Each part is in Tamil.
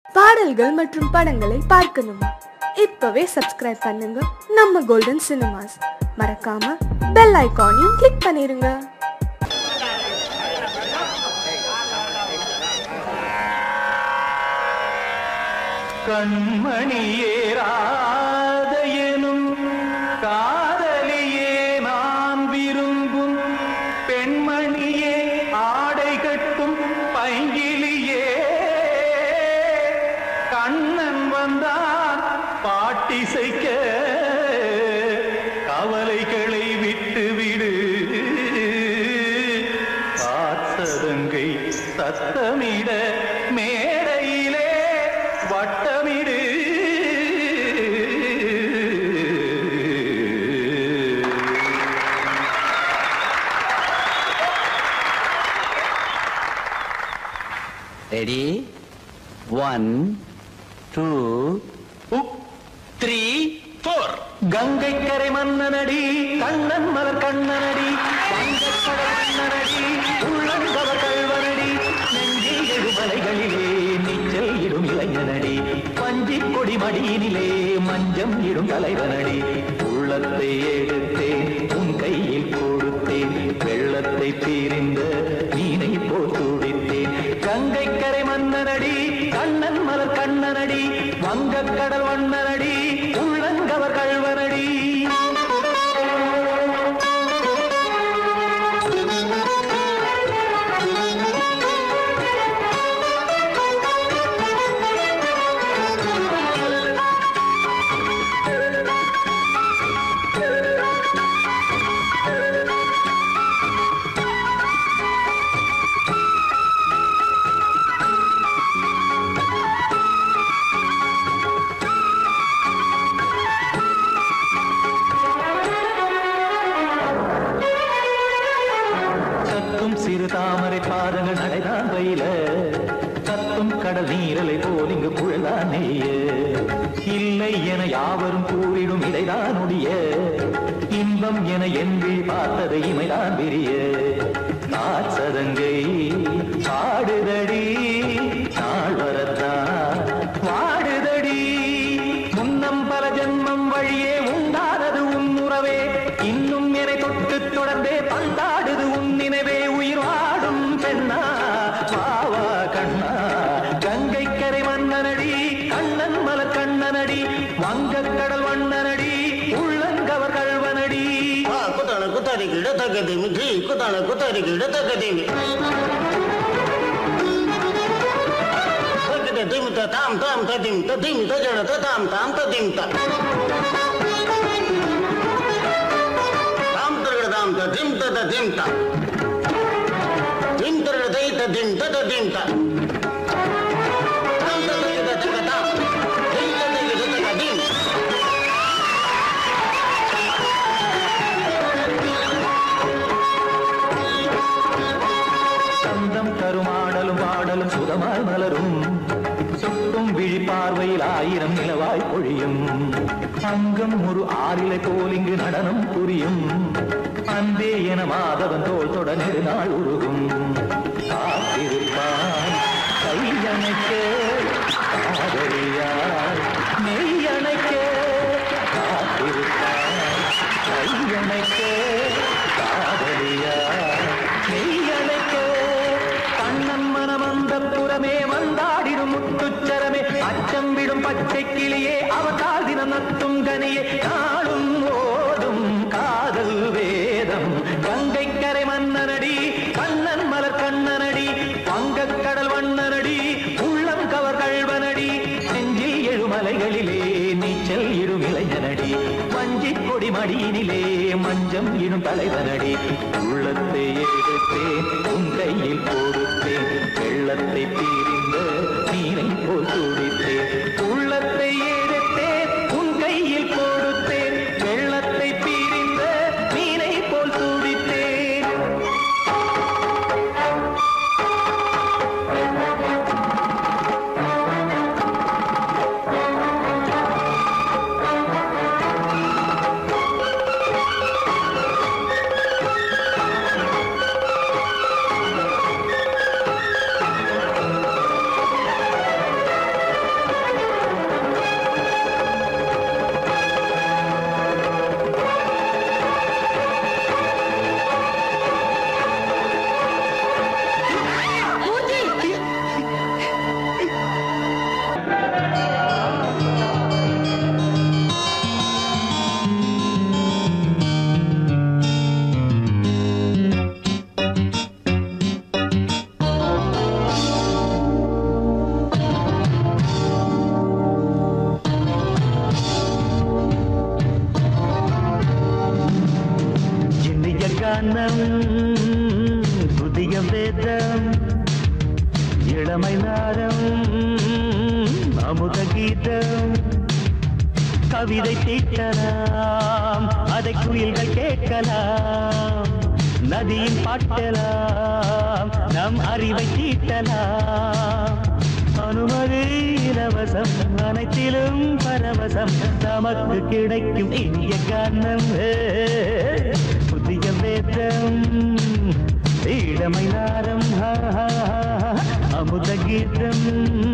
பாடல்கள் மற்றும் படங்களை பார்க்கணுமா இப்பவே சப்ஸ்கிரைப் பண்ணுங்க நம்ம கோல்டன் சினிமாஸ் மறக்காம பெல் ஐகானையும் கிளிக் பண்ணிருங்க கண்மணியேராத எனும் காதலியே நான் விரும்பும் பெண்மணியே ஆடை கட்டும் பைங்கிலியே கண்ணன் வந்தான் பாட்டிசைக்க கவலைகளை விட்டு விடு காத்ததங்கை சத்தமிட மேடையிலே வட்டமிடு ready one two three four Gangai கரை மன்னனடி கண்ணன் மலர் கண்ணனடி வங்கக்கடல் மன்னனடி உள்ளங்கவர் கல்வனடி நெஞ்சில் எழுமலைகளிலே நீச்சல் இடும் இளைஞனடி பஞ்சி கொடி மடியினிலே மஞ்சம் இடும் தலைவனடி உள்ளத்தை எடுத்தேன் உன் கையில் கொடுத்தேன் வெள்ளத்தை தீரிந்த மீனை போல் துடித்தேன் கங்கை கரை மன்னனடி கண்ணன் மலர் கண்ணனடி வங்கக் கடல் வண்ணனடி உள்ளங்கவர் கழ்வனடி கத்தும் சிறு தாமரை பாதங்கள் நடைதான் பயில கத்தும் கடல் நீரலை போல் இங்கு புழலான் நெய்ய இல்லை என யாவரும் கூறிடும் இடைதான் உடைய இன்பம் என என்று பார்த்ததை இமைதான் விரிய காசதங்கை பாடுதடி நாள் வரத்தான் வாடுதடி முன்னம் பல ஜென்மம் வழியே உண்டானது உன் உறவே இன்னும் என்னை தொட்டு தொடர்ந்தே பந்தாடுது உன் நினைவே உயிர் வாடும் பெண்ணா வாவா கண்ணா கங்கை கரை மன்னனடி கண்ணன் மலர் கண்ணனடி வங்கக் கடல் வண்ணனடி உள்ளங்கவர் கல்வனடி ಆ ಕುತಾಳ ಕುತಾರಿ ಗಿಡ ತಗದಿಮಿ ಘೀ ಕುತಾಳ ಕುತಾರಿ ಗಿಡ ತಗದಿಮಿ ತಗದ ದಿಮ್ತ ತಾಮ್ ತಾಮ್ ತದಿಮ್ತ ದಿಮ್ತ ಜಡತ ತಾಮ್ ತಾಮ್ ತದಿಮ್ತ ತಾಮ್ ತರಗಡ ತಾಮ್ ತ ದಿಮ್ತ ತ ದಿಮ್ತ ದಿಮ್ ತರಗಡ ದೈತ ದಿಮ್ತ ತ ದಿಮ್ತ ತಾಮ್ ತ ತಗದ ತಗ ತಾಮ್ ದಿಮ್ತ ತಗದ ತಗ ದಿಮ್ சந்தம் கருமாடலும் பாடலும் சுதமாய் மலரும் சுட்டும் விழி பார்வையில் ஆயிரம் நிலவாய் பொழியும் அங்கம் ஒரு ஆறிலை போல் இங்கு நடனம் புரியும் அந்தே என மாதவன் தோல் தொட நெடுநாள் உருகும் காத்திருப்பான் கையணைக்க காதலியார் மெய்யணைக்க காத்திருப்பான் கையணைக்க காதலியார் மெய்யணைக்க கண்ணன் மனம் அந்த புறமே வந்தாடிடும் முத்துச்சரமே அச்சம் விடும் பச்சை கிளியே அவதால் தினம் நத்தும் கனியே நாளும் ஓதும் காதல் வேதம் கங்கை கரை மன்னனடி கண்ணன் மலர் கண்ணனடி வங்கக் கடல் வண்ணனடி உள்ளம் கவர் கழ்வனடி நெஞ்சில் எழுமலைகளிலே நீச்சல் இடும் இளைஞனடி வஞ்சிக் கொடி மடியினிலே மஞ்சம் இடும் தலைவனடி உள்ளத்தை எடுத்தேன் உன் கையில் கொடுத்தேன் வெள்ளத்தை தீரிந்த நீரை போல் துடித்தேன் உள்ளத்தை எடுத்தேன் உன் கையில் கொடுத்தேன் வெள்ளத்தை தீரிந்த மீனை போல் துடித்தேன் கானம் புதிய வேதம் இளமை நாரம் அமுத கீதம் கவிதை தீட்டலாம் அதை குயில்கள் கேட்கலாம் நதியின் பாட்டலாம் நம் அறிவை தீட்டலாம் அனுமதி இலவசம் அனைத்திலும் பரவசம் நமக்கு கிடைக்கும் இனிய காரணம் புதிய வேதம் இளமை நாரம் அமுத கீதம்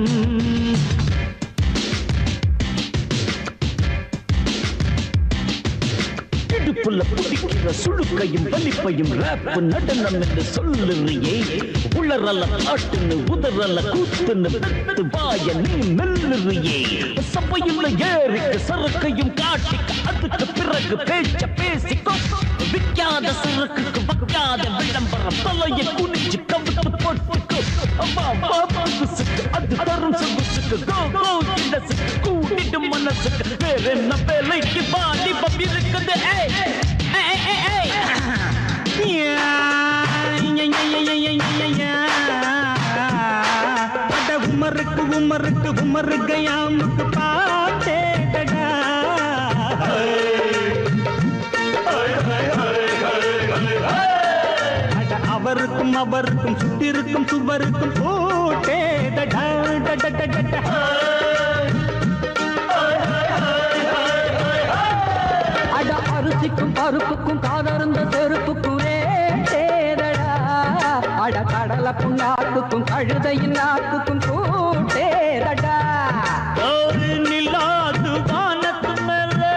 இடுப்புள்ள புதிக்கிற சுழுக்கையும் வலிப்பையும் ரேப்பு நடனம் என்று சொல்லுறியே உளறல பாட்டுன்னு உதறல கூத்துன்னு பெத்து வாய நீ மெல்லுறியே சபையுள்ள ஏறிக்கு சரக்கையும் காட்டிக்க அதுக்கு பிறகு பேச்ச பேசிக்கோ விற்காத சரக்குக்கு வைக்காத விளம்பரம் தலையை குனிஞ்சு கவித்து போட்டுக்கோ அம்மா பாபாசுக்கு அது தரும் சொகுசுக்கு கோ கோ இடசுக்கு கூட்டிட்டு மனசுக்கு வேற என்ன வேலைக்கு வாலிபம் இருக்குது ஏய் ஏய் ஏய் ஏய் அட உமருக்கு உமருக்கு உமருக்கு யாமுக்கு பாட்டேடா அட அவருக்கும் அவருக்கும் சுட்டிருக்கும் சுவருக்கும் போட்டேடா அட அரிசிக்கும் பருப்புக்கும் காதருந்த செருப்புக்கும் தேதடா அட கடலை புண்ணாக்குக்கும் கழுதையின் நாக்குக்கும் கூட்டேதடா ஒரு நிலாது வானத்து மேலே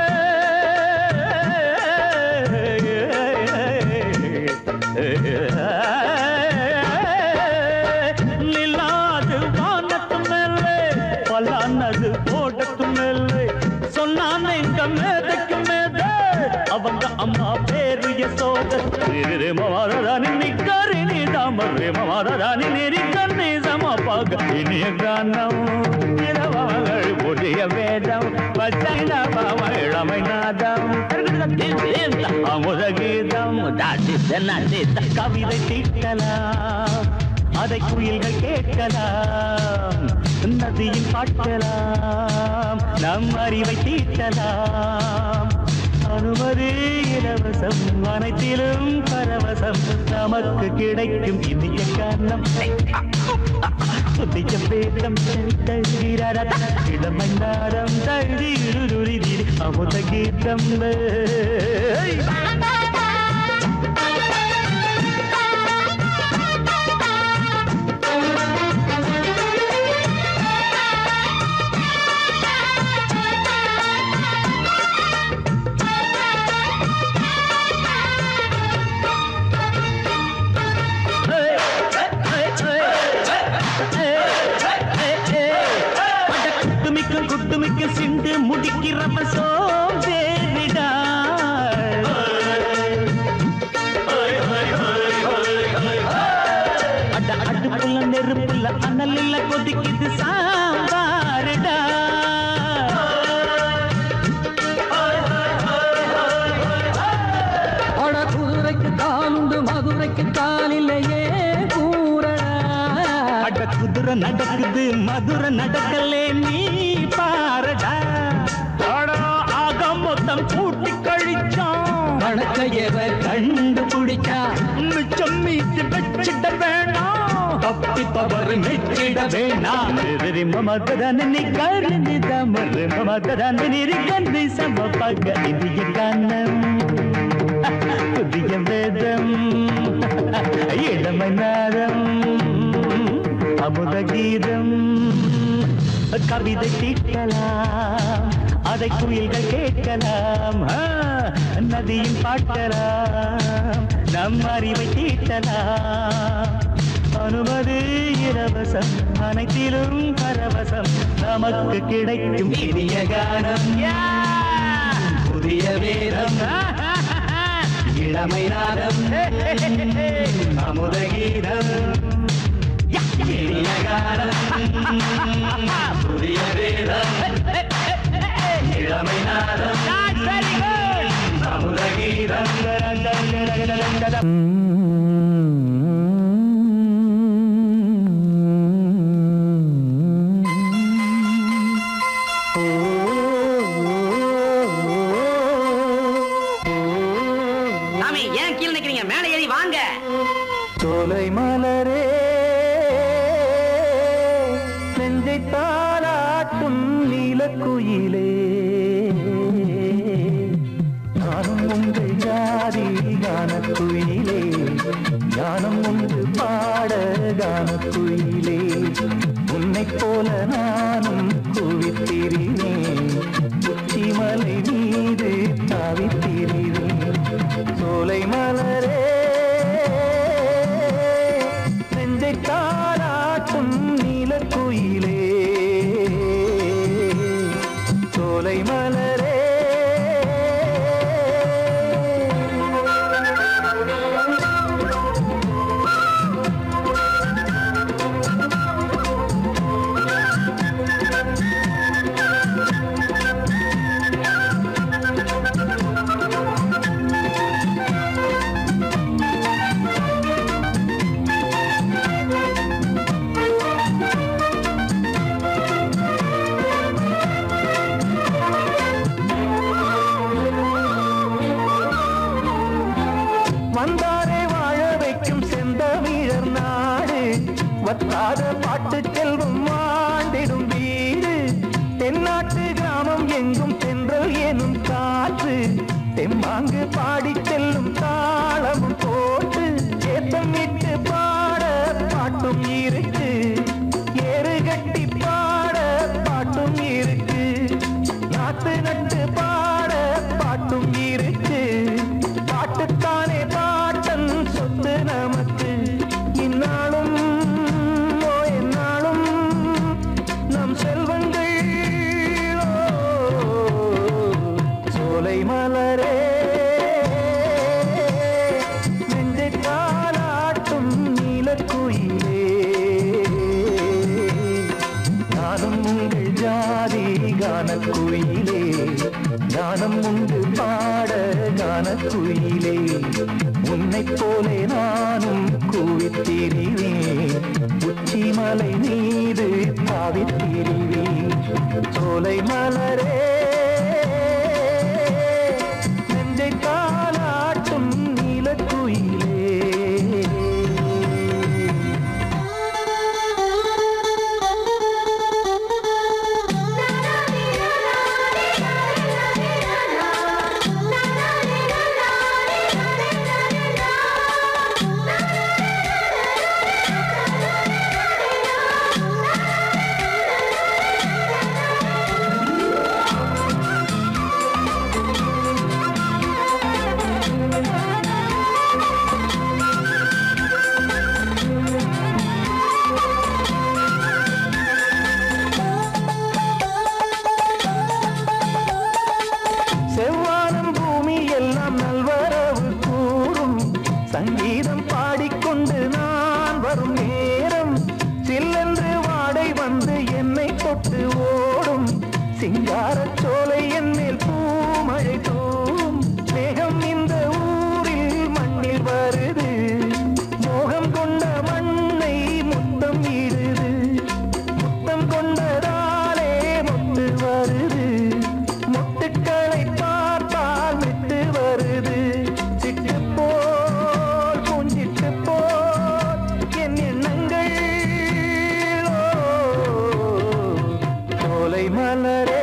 நிலாது வானத்து மேலே பலானது போடத்து மேலே சொன்னான் எங்க மேதைக்கு மேதை அவங்க அம்மா பேரு யசோத ரே மவாதானி நிக்கரி நீ தாம ரே மவாதானி நெறி கண்ணி சமபாக இனிய கானம் இரவங்கள் புதிய வேதம் பச்சை நவம இளமை நாதம் அமுத கீதம் தாட்டி தென்னாட்டி கவிதை தீட்டலாம் அதை குயில்கள் கேட்கலாம் நதியில் பாட்டலாம் நம் அறிவை தீட்டலாம் அனுமதி இலவசம் அனைத்திலும் பரவசம் நமக்கு கிடைக்கும் இனிய காரணம் புதிய பேதம் தழுகிறத இளமை நாரம் தழுதிருதி அமுத கீதம் குட்டுமிக்க குட்டுமிக்க சிண்டு முடிக்கிறப்ப சோம்பேறிடா அட அடுப்புல நெருப்புல அனலில் கொதிக்குது சாம்பாருடா அட குதிரைக்கு காலுண்டு மதுரைக்கு காலில்லையே கூறடா அட குதிரை நடக்குது மதுரை நடக்கலே நீ பாரடா அட ஆக மொத்தம் கூட்டி கழிச்சான் கணக்கையவ கண்டுபிடிச்சா மிச்சம் மீட்டு வச்சிட வேணாம் தப்பி தவறு மெச்சிட வேணாம் எதிரி மமதன நீ கருணி தமறு மமதன நீரி கந்தி சமபக இந்திய கானம் புதிய வேதம் இளமை நாதம் அமுத கீதம் கவிதை தீட்டலாம் அதை குயில்கள் கேட்கலாம் ஆ, நதியின் பாட்டலாம் நம் அறிவை தீட்டலாம் அனுமதி இலவசம் அனைத்திலும் பரவசம் நமக்கு கிடைக்கும் இனிய கானம் புதிய வேதம் இளமை நாதம் அமுத கீதம் இனிய காலம் புதிய வேதம் இளமை நாதம் அமுத கீதம் சாமி ஏன் கீழே நிக்கிறீங்க மேலே ஏறி வாங்க சோலை மலரே நெஞ்சை தாளாட்டும் நீலக்குயிலே நானும் உங்கள் ஜாதி கானக்குயிலே ஞானம் உண்டு பாட கானக்குயிலே உன்னைப் போல நானும் குவித்திரினேன் உச்சிமலை மீது தாவித்திரினேன் சோலை மலரே நெஞ்சை தாளாட்டும் நீலக்குயிலே சோலை மலரே வந்தாரே வாழ வைக்கும் செந்தமிழர் நாடு வத்தாத பாட்டு செல்வம் வாழ்ந்திடும் வீடு தென்னாட்டு கிராமம் எங்கும் தென்றல் எனும் காற்று தெம்மாங்கு பாடி செல்லும் தாளமும் போட்டு ஏத்தமிட்டு பாட பாட்டும் இருக்கு ஏறு கட்டி பாட பாட்டும் இருக்கு நாட்டு நட்டு பாட பாட்டும் இருக்கு பாட்டுத்தானே பாட்டன் சொத்து நமக்கு இந்நாளும் ஓ எந்நாளும் நம் செல்வங்கள் ஓ, சோலை மலரே நெஞ்சை தாளாட்டும் நீலக்குயிலே நானும் உங்கள் ஜாதி கானக்குயிலே ஞானம் உண்டு பாட கானக்குயிலே உன்னைப் போலே நானும் கூவித்திரிவேன் உச்சிமலை மீது தாவித்திரிவேன் சோலை மலரே நெஞ்சை தாளாட்டும் நீலக்குயிலே செவ்வானம் பூமி எல்லாம் நல்வரவு கூறும் சங்கீதம் பாடிக்கொண்டு நான் வரும் நேரம் சில்லென்று வாடை வந்து என்னை தொட்டு ஓடும் சிங்காரச் சோலை என் மேல் பூமழை தூவும் மேகம் இந்த ஊரில் மண்ணில் வருது மோகம் கொண்ட மண்ணை முத்தம் இடுது முத்தம் கொண்டதாலே முத்து வருது முத்துக்களை பார்த்தால் விட்டு வருது சிட்டு போல் பூஞ்சிட்டு போல் என் எண்ணங்கள் ஓ, சோலை மலரே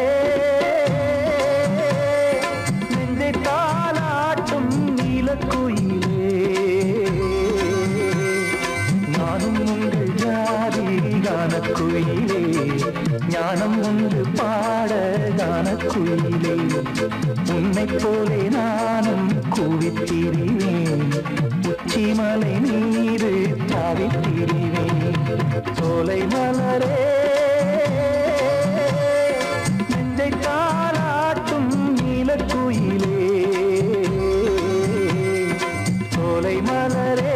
நெஞ்சை தாளாட்டும் நீலக்குயிலே நானும் உண்டு ஜாதி கானக்குயிலே ஞானம் உண்டு பாட கானக்குயிலே உன்னைப் போலே நானும் கூவித்திரிவேன் உச்சிமலை நீரு தாவித்திரிவேன் சோலை மலரே நெஞ்சை தாளாட்டும் நீலக்குயிலே சோலை மலரே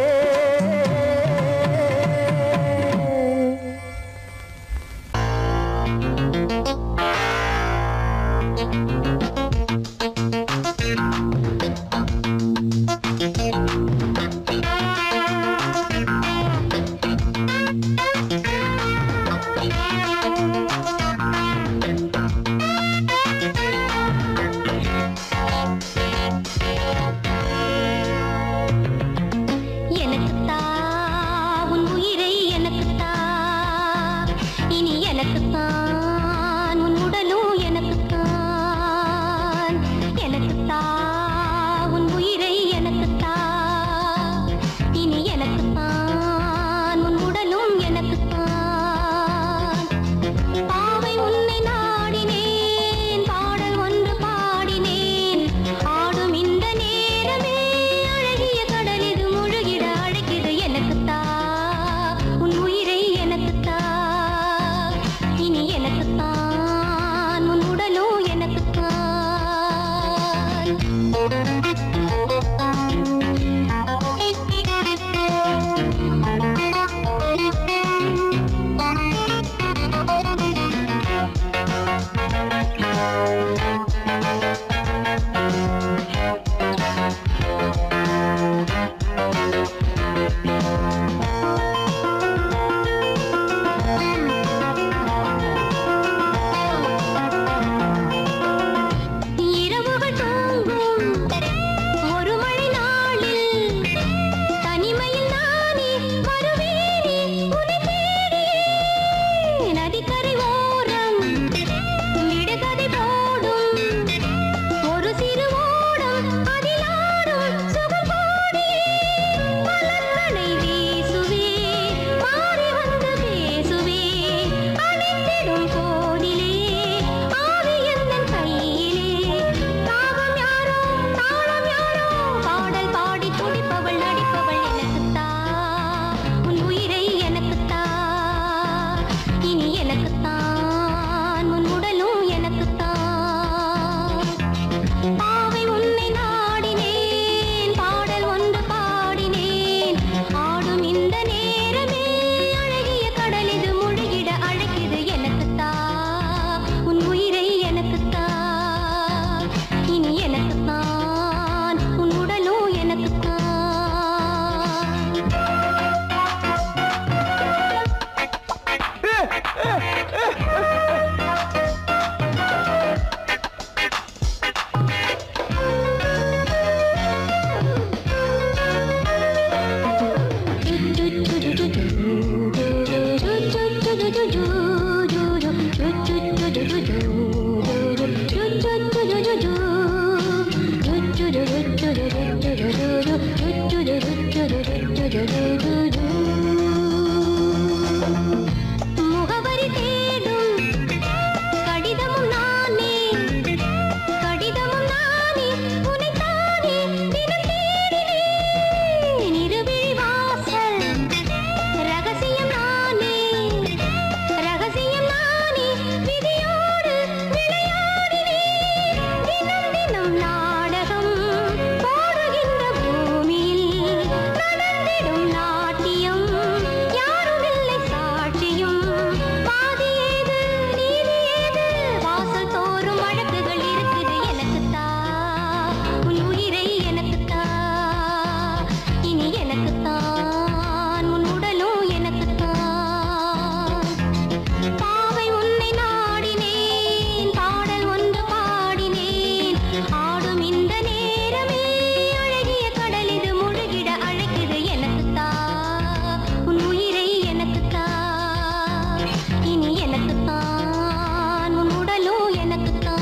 முகவரி தேடும் கடிதமும் நானே கடிதமும் நானே உனைத்தானே தினம் தேடினேன் இருவிழி வாசல் ரகசியம் நானே ரகசியம் நானே விதியோடு விளையாடினேன் தினம் தினம் நாடகம் போடுகின்ற பூமியில் நடந்திடும் நாட்டியம் யாரும் இல்லை சாட்சியும் பாதி ஏது நீதி ஏது வாசல் தோறும் வழக்குகள் இருக்குது எனக்குத்தா உன் உயிரை எனக்குத்தான் இனி எனக்குத்தான் உன் உடலும் எனக்குத்தான் பாவை உன்னை நாடினேன் பாடல் ஒன்று பாடினேன் ஆடும் இந்த நேரமே அழகிய கடல் இது முழுகிட அழைக்குது எனக்குத்தான் உன் உயிரை எனக்குத்தான் இனி எனக்குத்தான் உன் உடலும் எனக்குத்தான்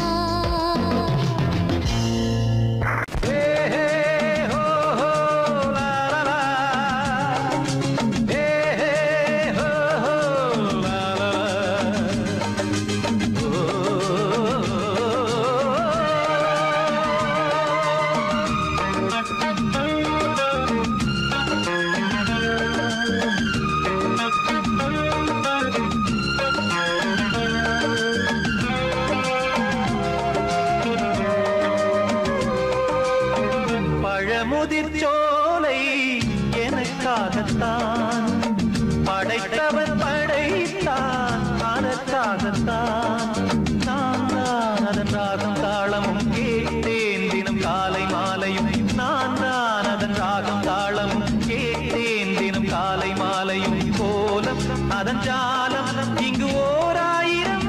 பழமுதிர் சோலை எனக்காகத்தான் படைத்தவன் படைத்தான் அதற்காகத்தான் நான் தான் அதன் ராகம் தாளமும் கேட்டேன் தினம் காலை மாலையும் நான் தான் அதன் ராகம் தாளமும் கேட்டேன் தினம் காலை மாலையும் கோலம் அதன் ஜாலம் இங்கு ஓர் ஆயிரம்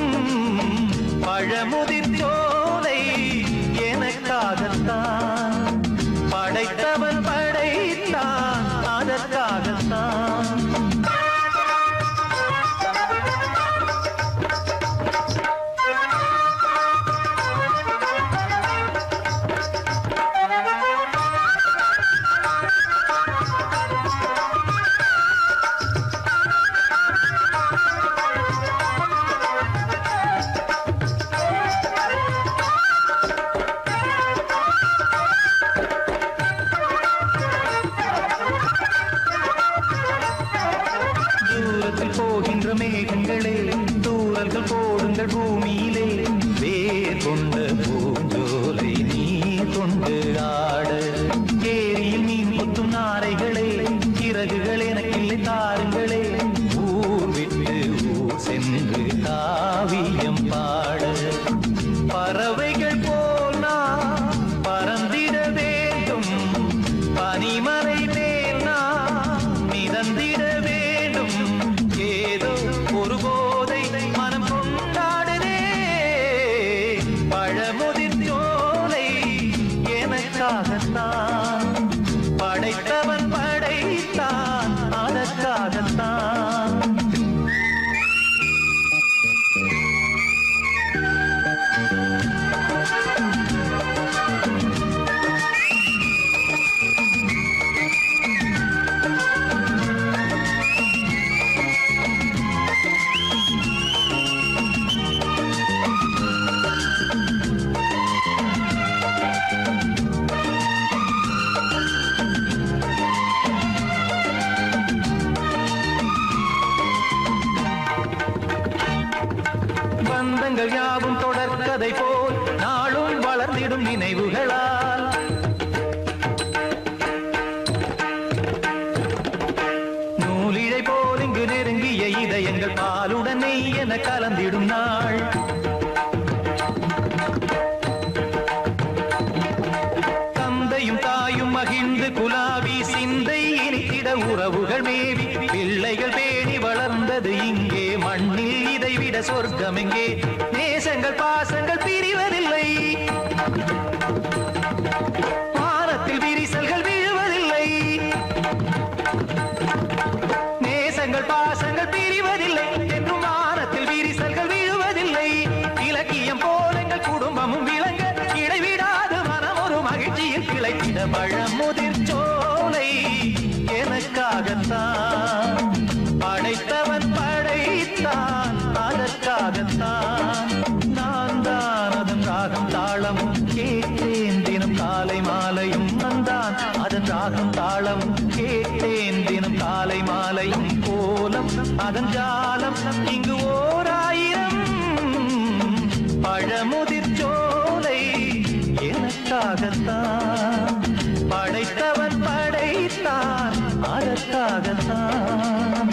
பழமுதிர் சோலை எனக்காகத்தான் படைத்தவன் படைத்தான் அதற்காகத்தான் தூரத்தில் போகின்ற மேகங்களே தூரல்கள் போடுங்கள் பூமியிலே வேர் கொண்ட பூஞ்சோலை நீ கொண்டு ஆட ஏரியில் மீன் கொத்தும் நாரைகளே இறகுகள் எனக்கில்லை தாருங்களே ஊர் விட்டு ஊர் சென்று காவியம் பாட பறவைகள் போல் நான் பறந்திட வேண்டும் பனிமலை மேல் நான் மிதந்திட வேண்டும் ஏதோ ஒரு போதை மனம் கொண்டாடுதே பழமுதிர் சோலை எனக்காகத்தான் படைத்தவன் படைத்தான் அதற்காகத்தான் பந்தங்கள் யாவும் தொடர்கதை போல் நாளும் வளர்ந்திடும் நினைவுகளால் நூலிழை போல் இங்கு நெருங்கிய இதயங்கள் பாலுடன் நெய் என கலந்திடும் நாள் தந்தையும் தாயும் மகிழ்ந்து குலாவி சிந்தை இனித்திட உறவுகள் மேவி பிள்ளைகள் பேணி வளர்ந்தது இங்கே மண்ணில் இதைவிட சொர்க்கம் எங்கே நேசங்கள் பாசங்கள் பிரிவதில்லை வானத்தில் விரிசல்கள் விழுவதில்லை நேசங்கள் பாசங்கள் பிரிவதில்லை என்றும் வானத்தில் விரிசல்கள் விழுவதில்லை தான் நான் தான் அதன் ராகம் தாளம் கேட்டேன் தினம் காலை மாலையும் வந்தான் அதன் ராகம் தாளம் கேட்டேன் தினம் காலை மாலையும் கோலம் அதன் ஜாலம் இங்கு ஓர் ஆயிரம் பழமுதிர் சோலை எனக்காகத்தான் படைத்தவன் படைத்தான் அதற்காகத்தான்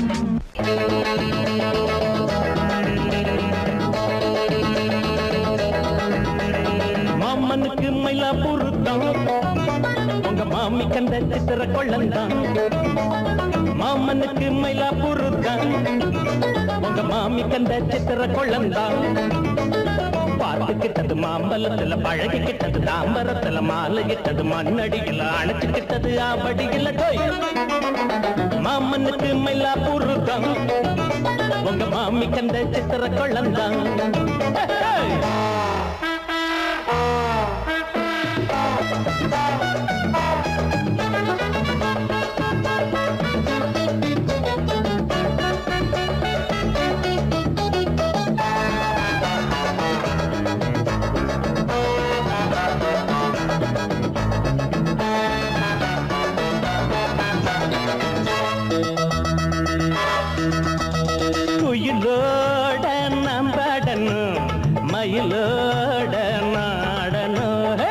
மாமனுக்கு மயிலா பொருத்தம் உங்க மாமி கண்ட சித்திர கொள்ளந்தான் மாமனுக்கு மயிலா பொருத்தம் உங்க மாமி கண்ட சித்திர கொள்ளந்தான் பார்த்து கிட்டது மாம்பலத்துல பழகி கிட்டது தாம்பரத்துல மாலை கிட்டது மண்ணடியில அணைச்சு கிட்டது ஆபடியில டோய் மாமனுக்கு மயிலா பொருத்தம் உங்க மாமி கண்ட சித்திர கொள்ளந்தான் குயிலோட நம்படணும் மயிலோட நாடணும் ஹே!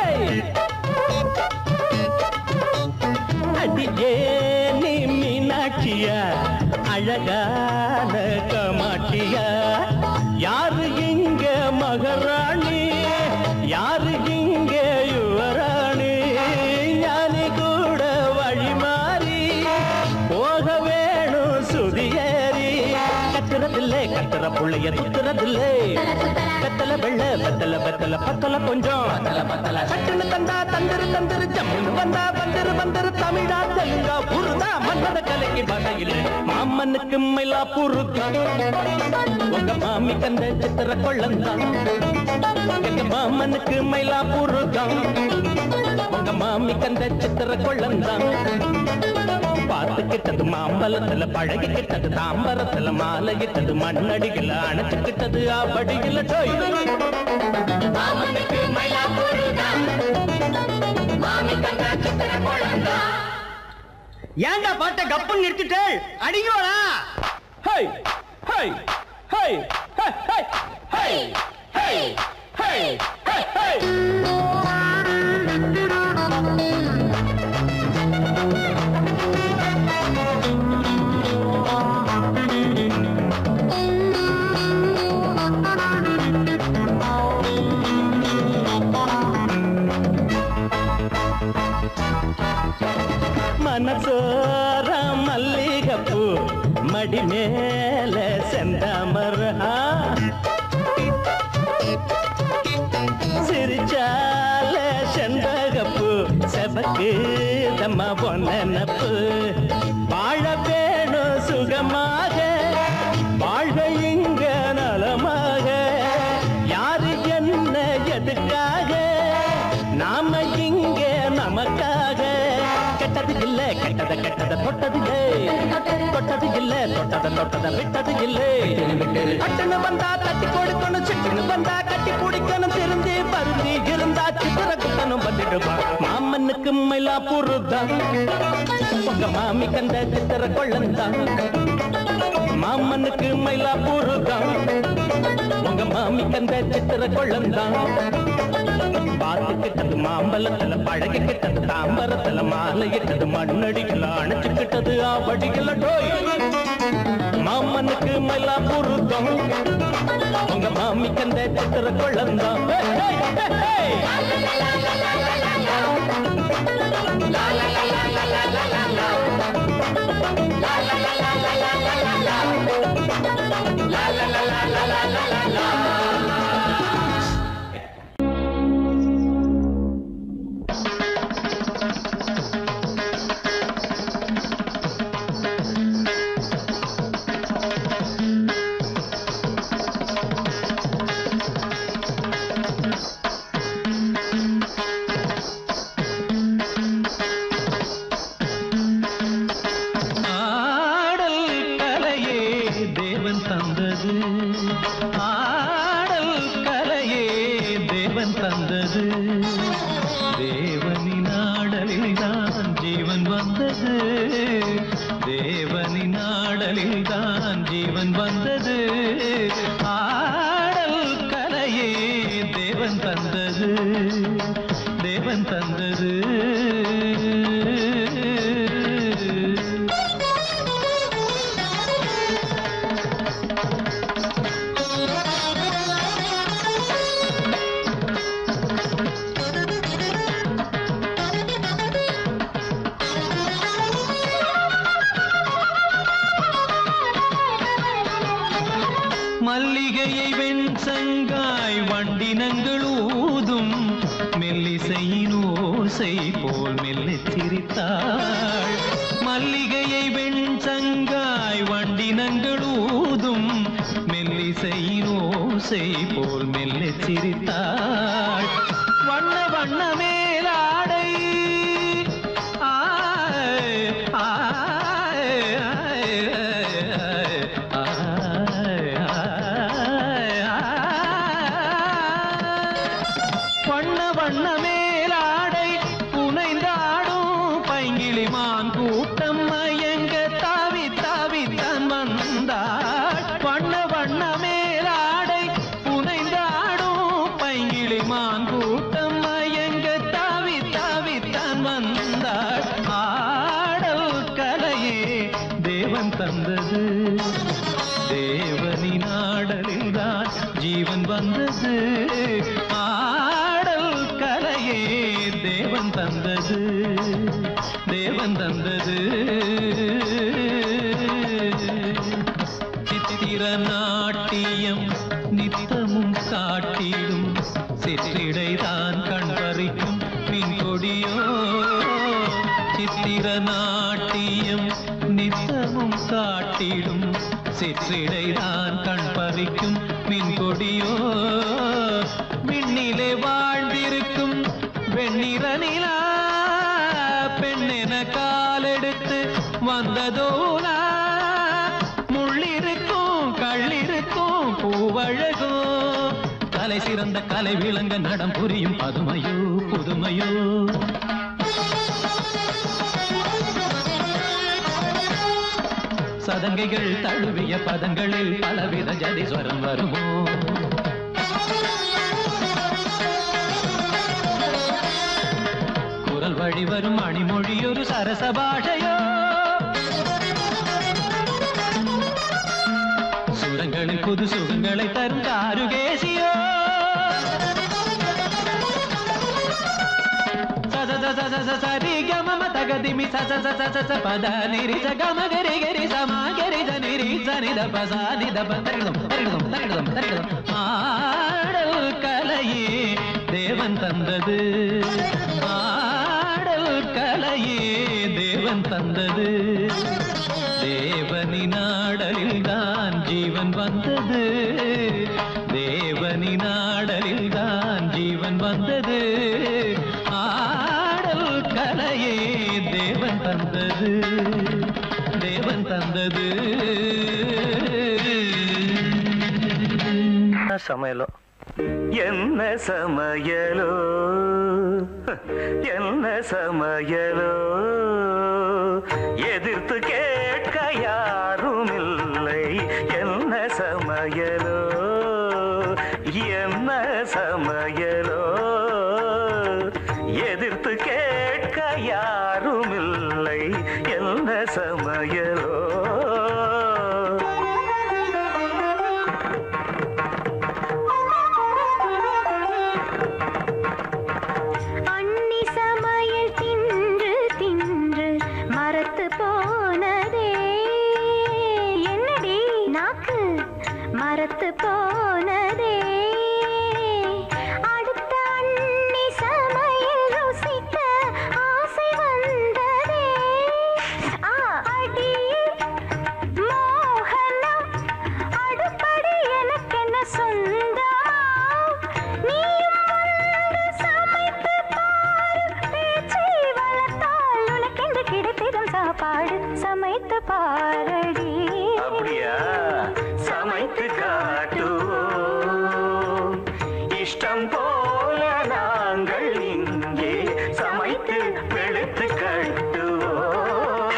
அடியே நீ மீனாட்சியா அழகான கமாட்சியா யாரு இங்க மகராணி யாரு இங்க யுவராணி ஞானி கூட வழி மாறி போக வேணும் சுதியேறி கத்துறதில்லை கத்துற புள்ளைய துத்துறதில்லை வெத்தல வெள்ள வெத்தல வெத்தல பத்தல கொஞ்சம் சட்டுன்னு தந்தா தந்திரு தந்திரு ஜம்முன்னு வந்தா வந்திரு வந்திரு தமிழா தெலுங்கா புருதா மன்னத கலைக்கு வகையில் மாமனுக்கு மயிலா புருதா உங்க மாமி கந்த சித்திர கொள்ளந்தான் எங்க மாமனுக்கு மயிலா புருதம் உங்க மாமி கந்த சித்திர கொள்ளந்தான் பார்த்து கிட்டது மாம்பலத்துல பழகி கிட்டது தாம்பரத்துல மாலை கிட்டது மண்ணடிகள அணைச்சு கிட்டது ஆபடிகள டோய் ஏன்டா பாட்ட கப்புன்னு நிறுத்திட்டு அடிங்கோடா ஹை ஹை ஹை ஹை ஹை ஹை ஹை ஹை ஹை ஹை மனசோர மல்லிகப்பூ மடி மேல செந்தாமரா சிரிச்சால செண்பகப்பூ செபக்கு தம்மா பொன்னப்பு வாழ வேணும் சுகமாக வாழ்க இங்க நலமாக யாரு என்ன எதுக்காக நாம இங்க நமக்காக கெட்டது இல்ல கெட்டத கெட்டத தொட்டது இல்ல தொட்டது இல்ல தொட்டத தொட்டத விட்டது இல்ல கட்டுன்னு வந்தா தட்டி கொடுக்கணும் சிட்டுன்னு வந்தா கட்டி பிடிக்கணும் திருந்தி பருந்தி இருந்தா சித்திர குட்டனும் பண்ணிடுவா மாமனுக்கு மயிலா பொருதான் உங்க மாமி கந்த சித்திர கொள்ளந்தான் மாமனுக்கு மயிலா பொருதான் உங்க மாமி கந்த சித்திர கொள்ளந்தான் பார்த்து கிட்டது மாம்பலத்துல பழகி கிட்டது தாம்பரத்துல மாலை கிட்டது மண்ணடிக்கல அணைச்சு கிட்டது ஆபடிக்கல டோய் மாமனுக்கு மயிலா பொருத்தம் உங்க மாமி கந்த சித்திர கொள்ளந்தான் ஹே, ஹே, ஹே, ஹே. ஆ வண்டினங்கள் ஊதும் மெல்லிசையின் ஓசை போல் மெல்லச் சிரித்தாள் மல்லிகையை வெண்சங்காய் வண்டினங்கள் ஊதும் மெல்லிசையின் ஓசை போல் மெல்லச் சிரித்தாள் வண்ண வண்ண மேலாடை ஆய், ஆய், ஆய், ஆய், ஆய், ஆய். வண்ண வண்ண மேலாடை புனைந்தாடும் பைங்கிளிமான் கூட்டம் மயங்க தாவி தாவி தான் வந்தாள் வண்ண வண்ண மேலாடை புனைந்தாடும் பைங்கிளிமான் கூட்டம் மயங்க தாவி தாவி தான் வந்தாள் ஆடல் கலையே தேவன் தந்தது தேவனின் ஆடலில் தான் ஜீவன் வந்தது ஆடல் கலையே தேவன் தந்தது தேவன் தந்தது சித்திர நாட்டியம் நித்தமும் காட்டிடும் சிற்றிடைதான் கண் பறிக்கும் பின் கொடியோ சித்திர நாட்டியம் நித்தமும் காட்டிடும் சிற்றிடைதான் கண் பறிக்கும் மின் கொடியோ மின்னிலே வாழ்ந்திருக்கும் வெண்ணிற நிலா பெண்ணென காலெடுத்து வந்ததோலா முள்ளிருக்கும் கள்ளிருக்கும் பூவழகும் கலை சிறந்த கலை விளங்க நடம் புரியும் பதுமையோ புதுமையோ சதங்கைகள் தழுவிய பதங்களில் பலவித ஜதிஸ்வரம் வருமோ குரல் வழி வரும் மணிமொழி ஒரு சரச பாஷையோ சுரங்களில் புது சுகங்களை தரும் காருகேசியோ சத சத சத சரி கம தகதிமி ச ச ச ச ச பத நிரி ச கம கரி கரி சமா கரி ச நிரி ச நித ப ச நித ப தரிடம் தரிடம் தரிடம் தரிடம் ஆடல் கலையே தேவன் தந்தது ஆடல் கலையே தேவன் தந்தது தேவனின் ஆடலில் தான் ஜீவன் வந்தது தேவனின் ஆடலில் தான் ஜீவன் வந்தது ஆடல் கலையே தேவன் தந்தது தேவன் தந்தது சமையலோ என்ன சமையலோ என்ன சமையலோ எதிர்த்து கேட்க யாரும் இல்லை என்ன சமையலோ என்ன சமையலோ எதிர்த்து கேட்க யாரும் இல்லை என்ன சமையலோ அன்னி சமையல் தின்று தின்று மரத்து போனதே என்னடி நாக்கு மரத்து போனதே அடுத்த அன்னி சமையல் ருசிக்க ஆசை வந்ததே ஆ, அடி மோகனம் அடுப்படி எனக்கென்ன சொந்தமா நீயும் வந்து சமைத்து பாரு பேச்சை வளர்த்தால் உனக்கென்று கிடைத்திடும் சாப்பாடு சமைத்து பாரடி அப்படியா சமைத்து காட்டுவோம் இஷ்டம் போல நாங்கள் இங்கே சமைத்து வெளுத்து கட்டுவோம்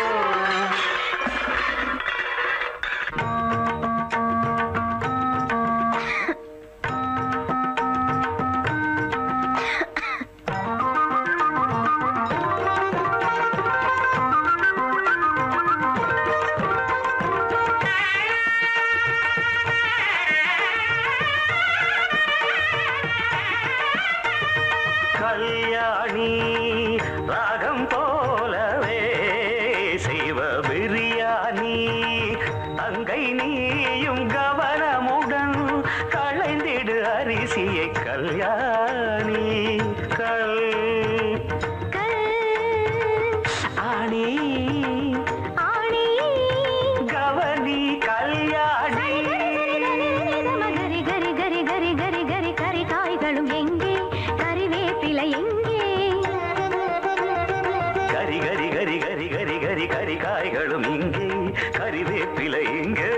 கல்யாணி ராகம் போலவே செய்வ பிரியாணி அங்கை நீயும் கவனமுடன் களைந்திடு அரிசியை கல்யாணி கல் கல் ஆணி ஆணி கவனி கல்யாணி கரி கரி கரி கரி கரி கரி கரி காய்களும் எங்கே கறிவேப்பிலை எங்கே கரி கரி கரி கரி கரி கரி கரி காய்களும் இங்கே கறிவேப்பிலை இங்கே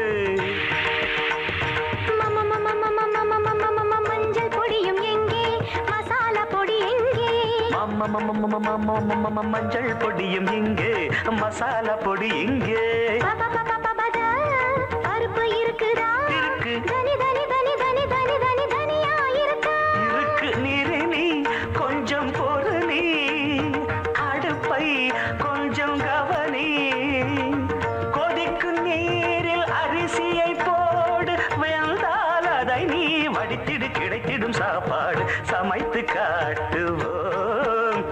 மம மம மம மம மம மம மஞ்சள் பொடியும் எங்கே மசாலா பொடி எங்கே மம்ம மம்ம மம்ம மம்ம மம்ம மம்ம மஞ்சள் பொடியும் இங்கே மசாலா பொடி இங்கே பப பப பபத, பருப்பு இருக்குதா இருக்கு. தனி தனி தனி தனி தனி தனி தனியா இருக்கா இருக்கு நீரு நீ கொஞ்சம் பொறு நீ அடுப்பை கொஞ்சம் கவனி கொதிக்கும் நீரில் அரிசியை போடு வெந்தால் அதை நீ வடித்திடு கிடைத்திடும் சாப்பாடு சமைத்து காட்டுவோம்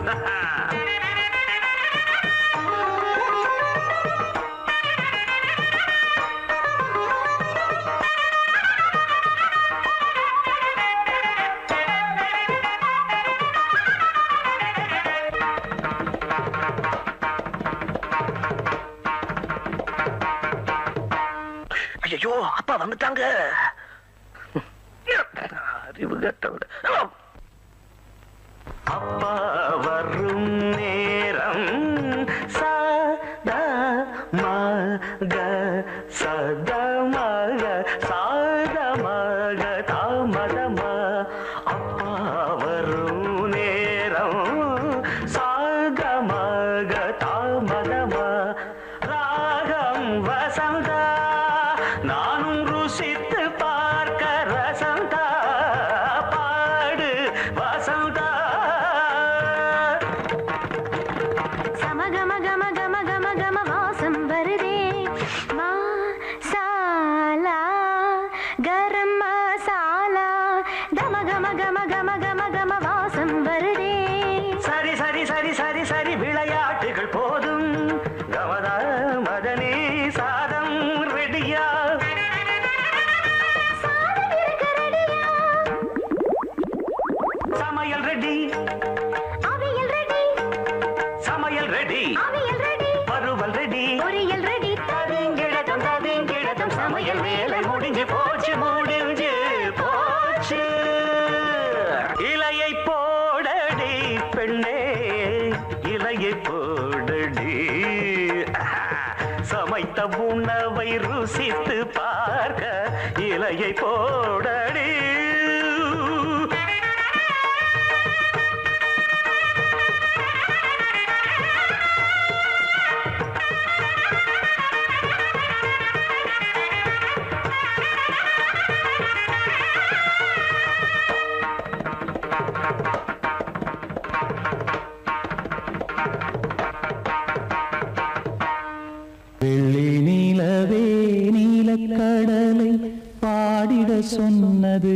ஐயோ அப்பா வந்துட்டாங்க அறிவு கட்டவிட அப்பா வரும் நேரம் சத மக சத மக சாத மக தாமதம அப்பா வரும் நேரம் சாத மக தாமதம ராகம் வசந்தா நானும் ருசித்து பார்க்க ரசந்தா பாடு வசந்தா சமகம கம கம கம கம வாசம் வருதே மசாலா கரம் மசாலா கம கம கம கம கம கம வாசம் வருதே சரி சரி சரி சரி சரி விளையாட்டுகள் போதும் கமதா மதனே சாதம் ரெடியா சாதம் இருக்கு ரெடியா சமையல் ரெடி அவியல் ரெடி சமையல் ரெடி அவியல் ரெடி பருவல் ரெடி பொரியல் ரெடி தவிங்கிடதும் தவிங்கிடதும் சமையல் வேலை முடிஞ்சு போச்சு முடிஞ்சு போச்சு இலையை போடடி பெண்ணே இலையை போடடி சமைத்த உணவை ருசித்து பார்க்க இலையை போடடி வெள்ளி நீலவே நீலக்கடலை பாடிட சொன்னது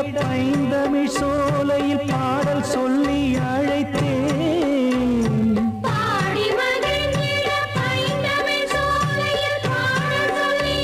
பைந்தமிழ் சோலையில் பாடல் சொல்லி அழைத்தேன் பாடி மகிழ்ந்திட பைந்தமிழ் சோலையில் பாடல் சொல்லி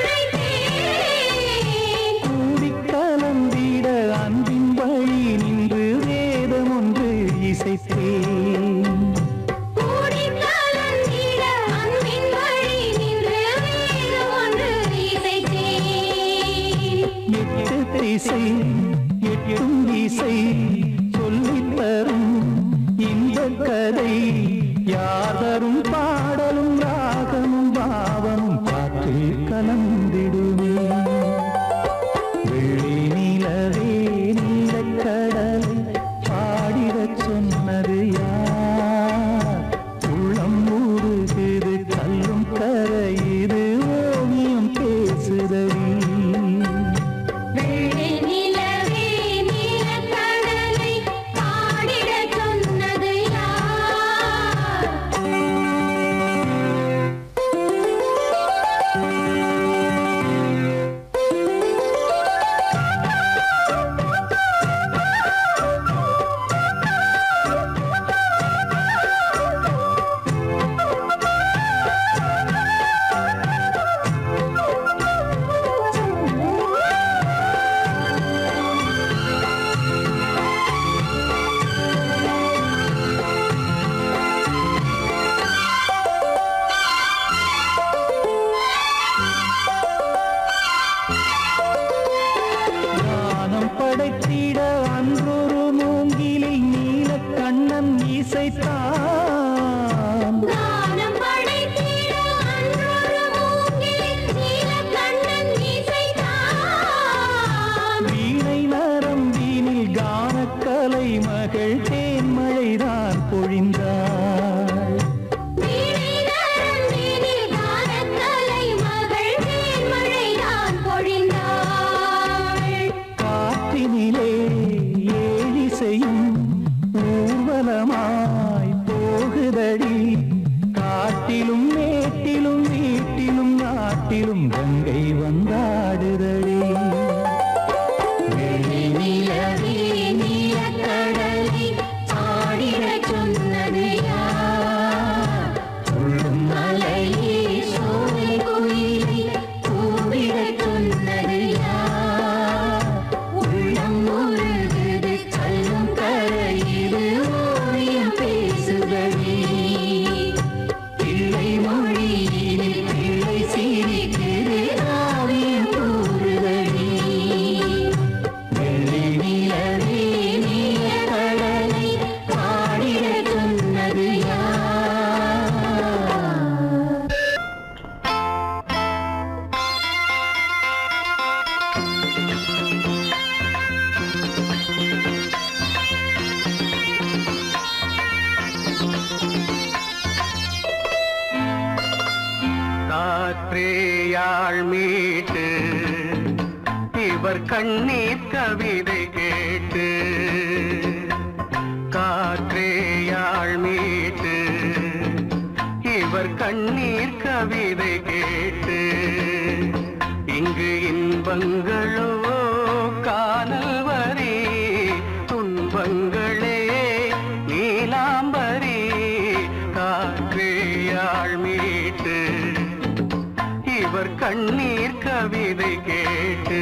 அழைத்தேன் கூடி கலந்திட அன்பின் வழி நின்று வேதம் ஒன்று இசைத்தேன் கூடி கலந்திட அன்பின் வழி நின்று வேதம் ஒன்று இசைத்தேன் எட்டு திசை எட்டும் திசை சொல்லித் தரும் இந்த கதை யார் தரும் பாடலும் ராகமும் பாவமும் காற்றில் கலந்திடுமே வெள்ளி நிலவே நீலக்கடல் பாடிடச் சொன்னது யார் உள்ளம் ஊறுகுது கல்லும் கரையுது ஓவியம் பேசுதவி வெள்ளி நிலவே நீலக்கடலை பாடிடச் சொன்னது யார் ஞானம் படைத்திட அன்றொரு மூங்கிலில் நீல கண்ணன் இசைத்தான் கானம் படைத்திட அன்றொரு மூங்கில் நீலக்கண்ணன் இசைத்தான் வீணை நரம்பினில் கானக்கலை மகள் தேன்மழைதான் பொழிந்தாள் வீணை நரம்பினில் கானக்கலை மகள் தேன்மழைதான் பொழிந்தாள் காற்றினிலே ஏழிசையும் ஊர்வலமாய் போகுதடி காட்டிலும் மேட்டிலும் வீட்டிலும் நாட்டிலும் கங்கை வந்தாடுதடி வெள்ளி நிலவே நீலக்கடலை பாடிடச் சொன்னது யார் உள்ளும் மலையே சோலை குயிலை கூவிடச் சொன்னது யார் உள்ளம் உருகுது கல்லும் கரையுது ஓவியம் பேசுதடி பிள்ளை மொழியினில் பிள்ளை சிரிக்குது ஆவியம் கூறுதடி வெள்ளி நிலவே நீலக்கடலை பாடிடச் சொன்னது யார் காற்றேயாள் மீட்டு இவர் கண்ணீர் கவிதை கேட்டு காற்றேயாள் மீட்டு இவர் கண்ணீர் கவிதை கேட்டு இங்கு இன்பங்களோ காணல் வரி துன்பங்களே நீலாம்பரி காற்றேயாள் மீட்டு இவர் கண்ணீர் கவிதை கேட்டு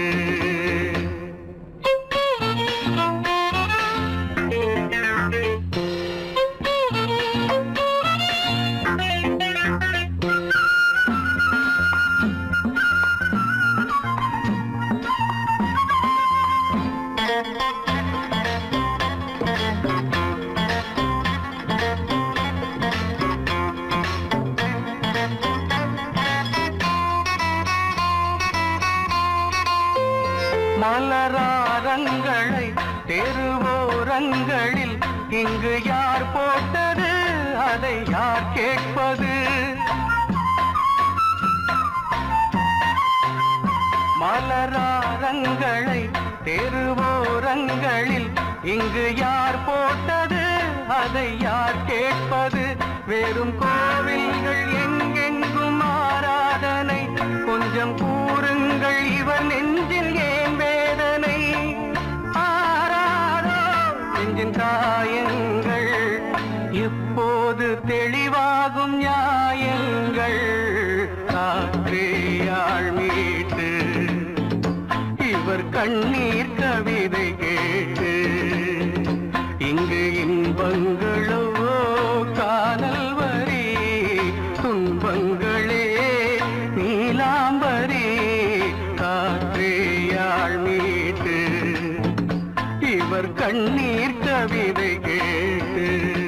மலராரங்களை தெருவோரங்களில் இங்கு யார் போட்டது அதை யார் கேட்பது மலராரங்களை தெருவோரங்களில் இங்கு யார் போட்டது அதை யார் கேட்பது வெறும் கோவில்கள் எங்கெங்கும் ஆராதனை கொஞ்சம் கூறுங்கள் இவர் நெஞ்சில் ஏன் வேதனை கண்ணீர் கவிதை கேட்டு இங்கு இன்பங்களோ காதல் வரி துன்பங்களே நீலாம்பரி காற்றேயாள் மீட்டு இவர் கண்ணீர் கவிதை கேட்டு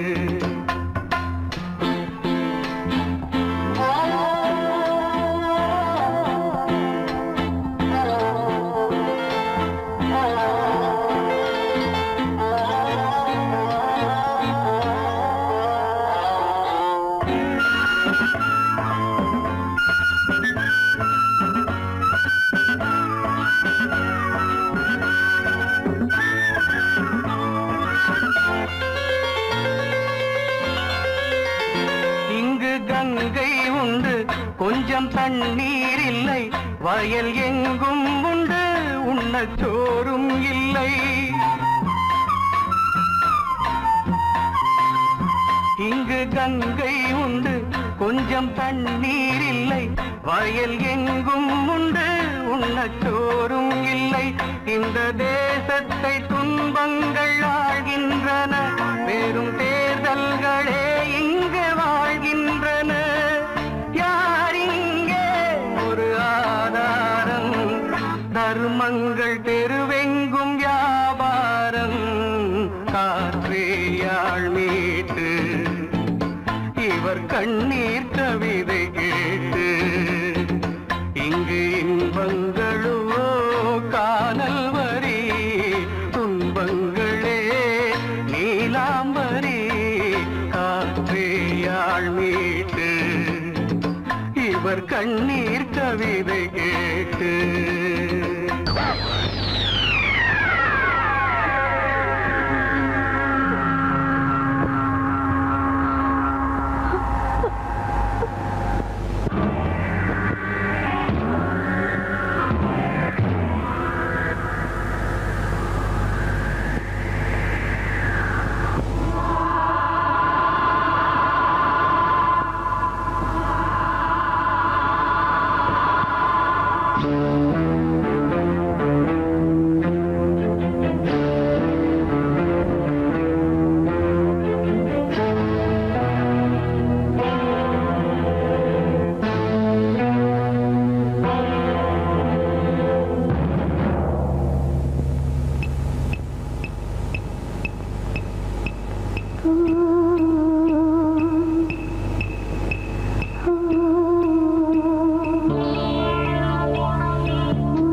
இங்கு கங்கை உண்டு கொஞ்சம் தண்ணீர் இல்லை வயல் எங்கும் உண்டு உண்ணச் சோறும் இல்லை இங்கு கங்கை உண்டு கொஞ்சம் தண்ணீர் இல்லை வயல் எங்கும் உண்டு உண்ணச் சோறும் இல்லை இந்த தேசத்தை துன்பங்கள் ஆழ்கின்றன வெறும் தேர்தல்களே இங்கு வாழ்கின்றன யார் இங்கே ஒரு ஆதாரம் தர்மங்கள் தெருவெங்கும் வியாபாரம் காற்றேயாள் மீட்டு இவர் கண்ணீர் கவிதை கேட்டு இங்கு இன்பங்களோ காணல் வரி துன்பங்களே நீலாம்பரி காற்றேயாள் மீட்டு இவர் கண்ணீர் கவிதை கேட்டு ஆ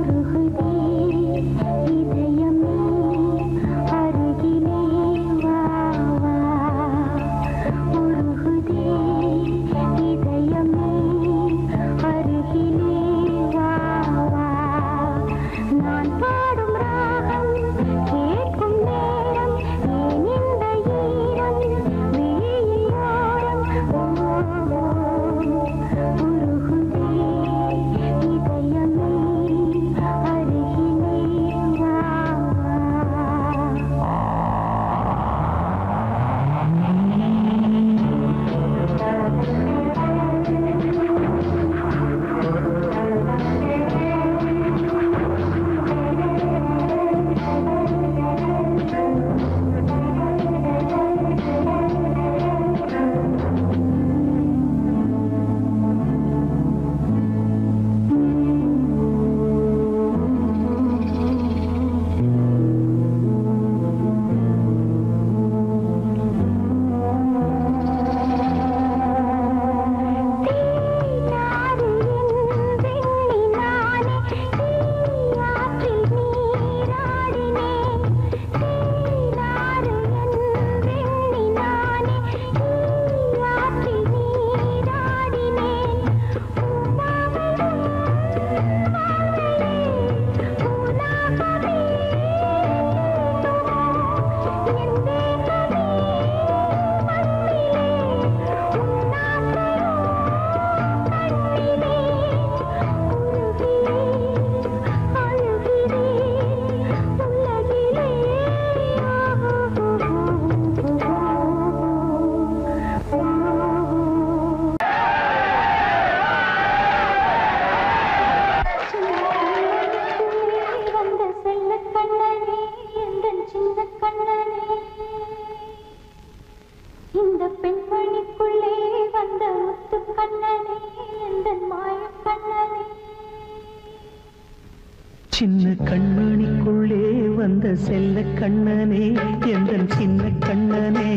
சின்ன கண்மணிக்குள்ளே வந்த செல்ல கண்ணனே எந்த சின்ன கண்ணனே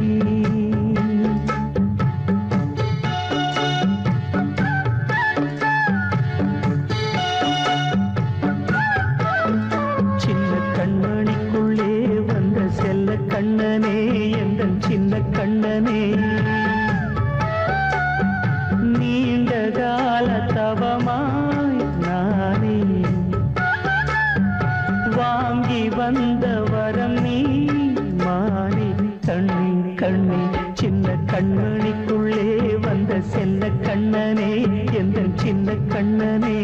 சின்ன கண்மணிக்குள்ளே வந்த செல்ல கண்ணனே எந்த சின்ன கண்ணனே நீண்ட கால தவமாய் நானே வாங்கி வந்த வரம் நீ மாறி கண்ணி கண்ணி சின்ன கண்மணிக்குள்ளே வந்த செல்ல கண்ணனே எந்த சின்ன கண்ணனே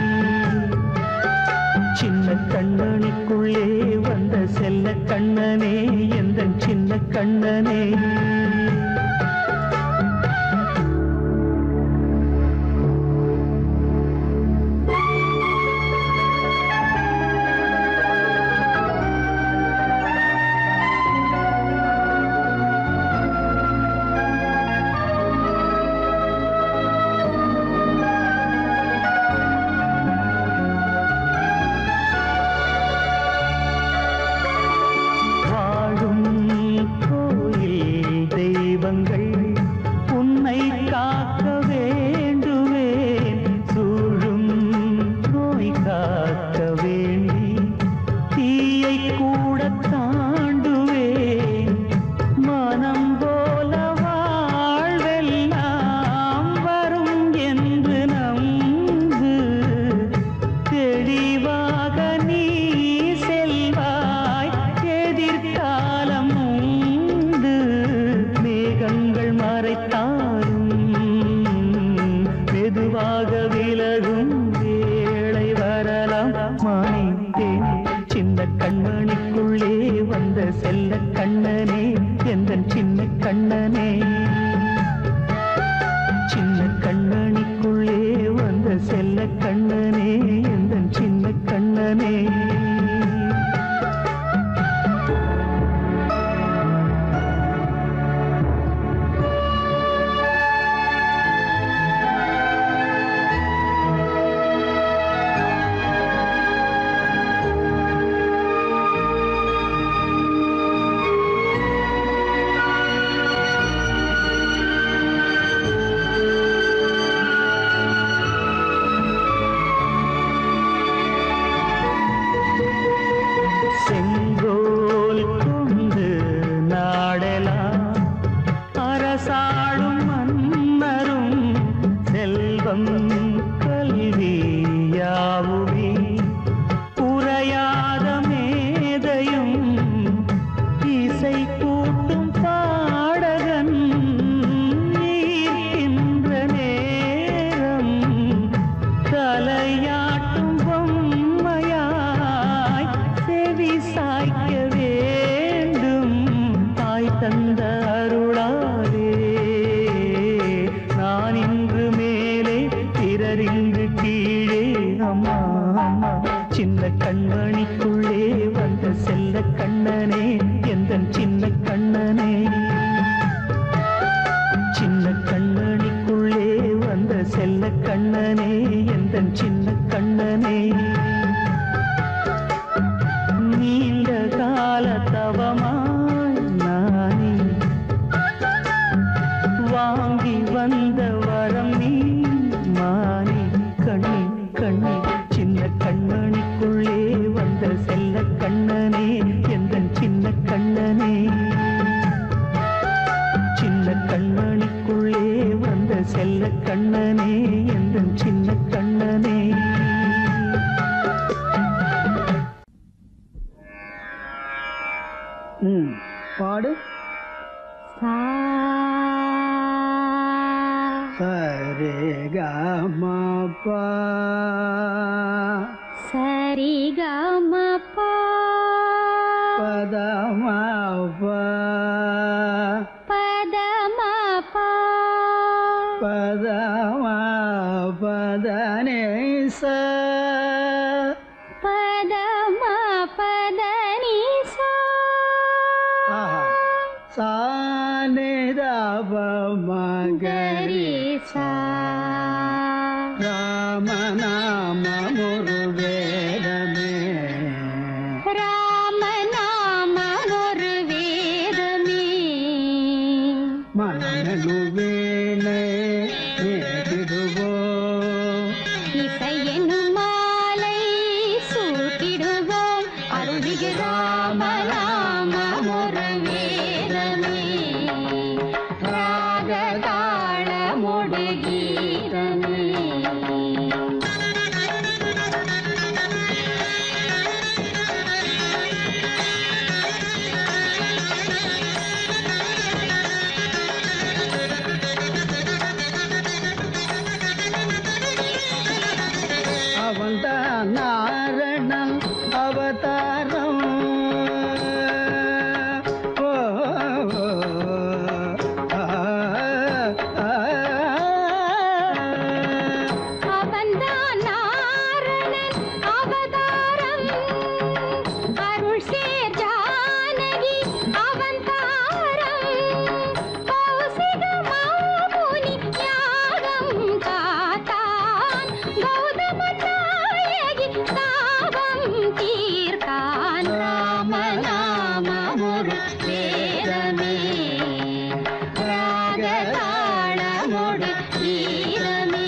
சின்ன கண்ணனுக்குள்ளே வந்த செல்ல கண்ணனே எந்த சின்ன கண்ணனே வாழும் கோயில் தெய்வங்கள் உன்னை காக்க வேண்டுவேன் சூழும் நோய் காக்க வேண்டி தீயை கூட தாண்டுவேன் மனம் போல வாழ்வெல்லாம் வரும் என்று நம்பு தெளிவாக நீ செல்வாய் எதிர்காலம் உண்டு மேகங்கள் மறைத்தாலும் மெதுவாக விலகும் வேளை வரலாம் மானித்தேன் சின்ன கண்மணிக்குள்ளே வந்த செல்ல கண்ணனே எந்த சின்ன கண்ணனே சின்ன கண்ணனிக்குள்ளே வந்த செல்ல கண்ணனே எந்த சின்ன கண்ணனே செங்கோல் கொண்டு நாடெலாம் அரசாளும் மன்னரும் செல்வம் கல்வி யாவுமே உரையாத மேதையும் இசை கூட்டும் பாடகன் ஈர்க்கின்ற நேரம் தலையாட்டும் பொம்மையாய் செவி சாய்க்க வேண்டும் தாய் தந்த அருளாலே நான் இன்று மேலே பிறர் இங்கு கீழே அம்மா அம்மா சின்ன கண்மணிக்குள்ளே வந்த செல்ல கண்ணனே எந்த சின்ன கண்ணனே சின்ன கண்ணனிக்குள்ளே வந்த செல்ல கண்ணனே எந்த சின்ன கண்ணனே நீண்ட கால தவமாய் நானே வாங்கி வந்த வரம் நீ மானே கண்ணி கண்ணி சின்ன கண்ணனிக்குள்ளே வந்த செல்ல கண்ணனே எந்த சின்ன கண்ணனே சின்ன கண்மணிக்குள்ளே வந்த செல்ல கண்ணனே எந்த சின்ன கண்ணனே ம் பாடு சரே கமபா சரி கமபா பதமபா பதமபா பதமா பதனே ச பதமா பதனிசா ஆஹா. சானிதப கரிசா ராமநாம முருவேதமே தாபம் தீர்த்தான் ராமநாமமொரு வேதமே ராகதாளமொடு ஈரமே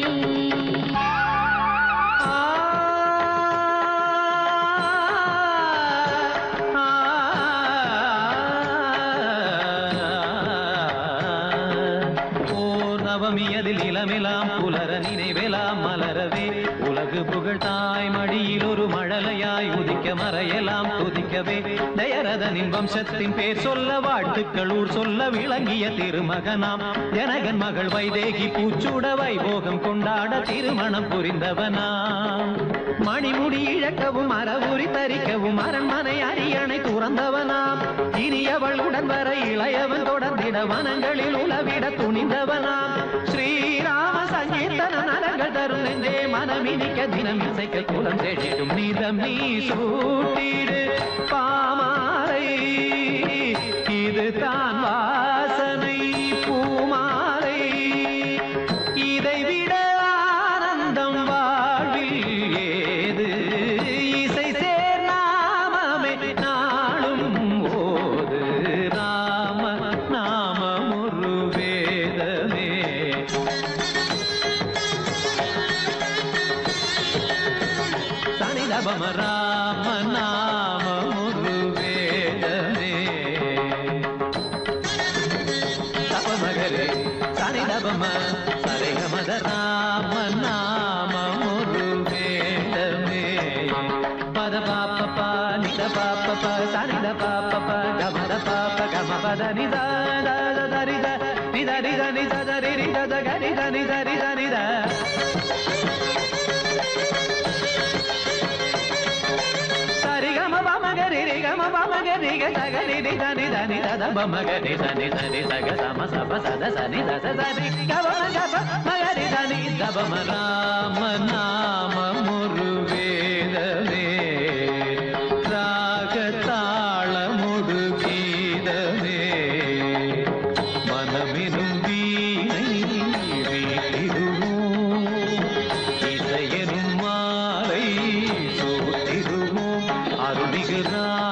ஓர் நவமியதில் இளமெலாம் புலர நினைவெலாம் மலரவே உலகு புகழ் தாய் மடியில் ஒரு மழலையாய் உதிக்க மறையலாம் துதிக்கவே தயரதனின் வம்சத்தின் பேர் சொல்ல வாழ்த்துக்கள் ஊர் சொல்ல விளங்கிய திருமகனாம் ஜனகன் மகள் வைதேகி பூச்சூட வைபோகம் கொண்டாட திருமணம் புரிந்தவனாம் மணிமுடி இழக்கவும் அறவுரி தரிக்கவும் அரண்மனை அரியணை துறந்தவனாம் இனியவள் உடன் வர இளையவன் தொடர்ந்திட வனங்களில் உலவிட துணிந்தவனாம் ஸ்ரீராம சங்கீர்த்தன நலங்கள் தரும் நெஞ்சே மனமினிக்க தினம் இசைக்க குலம் செழிடும் நீதம் நீ சூட்டிடு பாமாலை இது தான் வாசனை பூமாலை இதை விட ஆனந்தம் வாழ்வில் ஏது இசை சேர் நாமமே நாளும் ஓது ராம நாமம் ஒரு வேதமே தனிதபம ராம நாமம் ஒரு வேதமே தபமகரே தனிதபம சரிகமத ராம நாமம் ஒரு வேதமே பத பாப்ப பா நித பாப்ப ப சனித பாப்ப ப கமத பாப்ப கம பத நித த த ரி த நித நித நித த ரி ரி த த க ரி த நித ரி த நித சரிகம பமகரி ரிகம பமகரி க சகரி ரி தனி தனி தத பமகரி சனி சனி சக சம சப சத சனி தச சரி கவம கப மகரி தனி தபம ராம நாம முரு வேதமே ராக தாளமுடு கீதமே மனமெனும் வீணை வீட்டிடுவோம் இசையனும் மாலை சூட்டிடுவோம் அருளிகிறார்